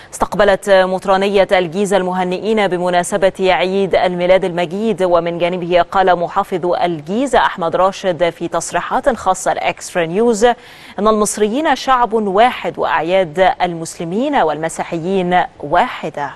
استقبلت مطرانية الجيزة المهنئين بمناسبة عيد الميلاد المجيد ومن جانبه قال محافظ الجيزة أحمد راشد في تصريحات خاصة لإكسترا نيوز أن المصريين شعب واحد وأعياد المسلمين والمسيحيين واحدة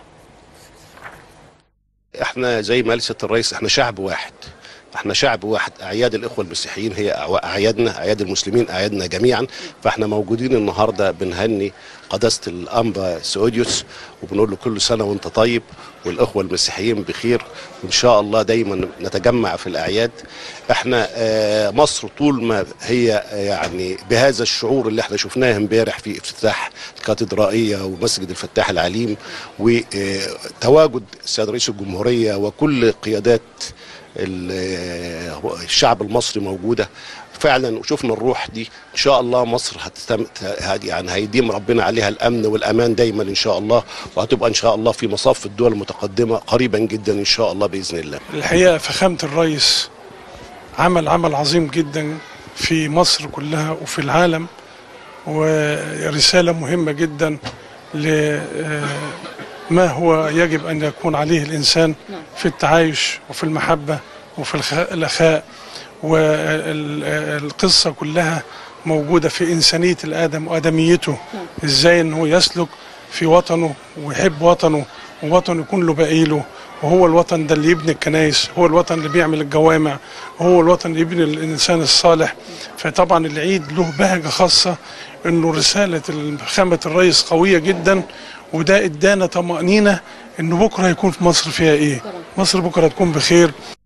احنا زي ما قال الرئيس احنا شعب واحد احنا شعب واحد اعياد الاخوه المسيحيين هي اعيادنا اعياد المسلمين اعيادنا جميعا فاحنا موجودين النهارده بنهني قداسه الانبا سعوديوس وبنقول له كل سنه وانت طيب والاخوه المسيحيين بخير وان شاء الله دايما نتجمع في الاعياد احنا مصر طول ما هي يعني بهذا الشعور اللي احنا شفناه امبارح في افتتاح الكاتدرائيه ومسجد الفتاح العليم وتواجد السيد رئيس الجمهوريه وكل قيادات الشعب المصري موجوده فعلا وشفنا الروح دي ان شاء الله مصر هتتم يعني هيديم ربنا عليها الامن والامان دايما ان شاء الله وهتبقى ان شاء الله في مصاف الدول المتقدمه قريبا جدا ان شاء الله باذن الله. الحقيقه فخامه الرئيس عمل عمل عظيم جدا في مصر كلها وفي العالم ورساله مهمه جدا ل ما هو يجب أن يكون عليه الإنسان في التعايش وفي المحبة وفي الأخاء والقصة كلها موجودة في إنسانية الآدم وآدميته إزاي أنه يسلك في وطنه ويحب وطنه ووطنه يكون له بقيله وهو الوطن ده اللي يبني الكنائس هو الوطن اللي بيعمل الجوامع هو الوطن اللي يبني الإنسان الصالح فطبعا العيد له بهجة خاصة أنه رسالة خامة الرئيس قوية جدا وده ادانا طمأنينة ان بكره هيكون في مصر فيها ايه مصر بكره هتكون بخير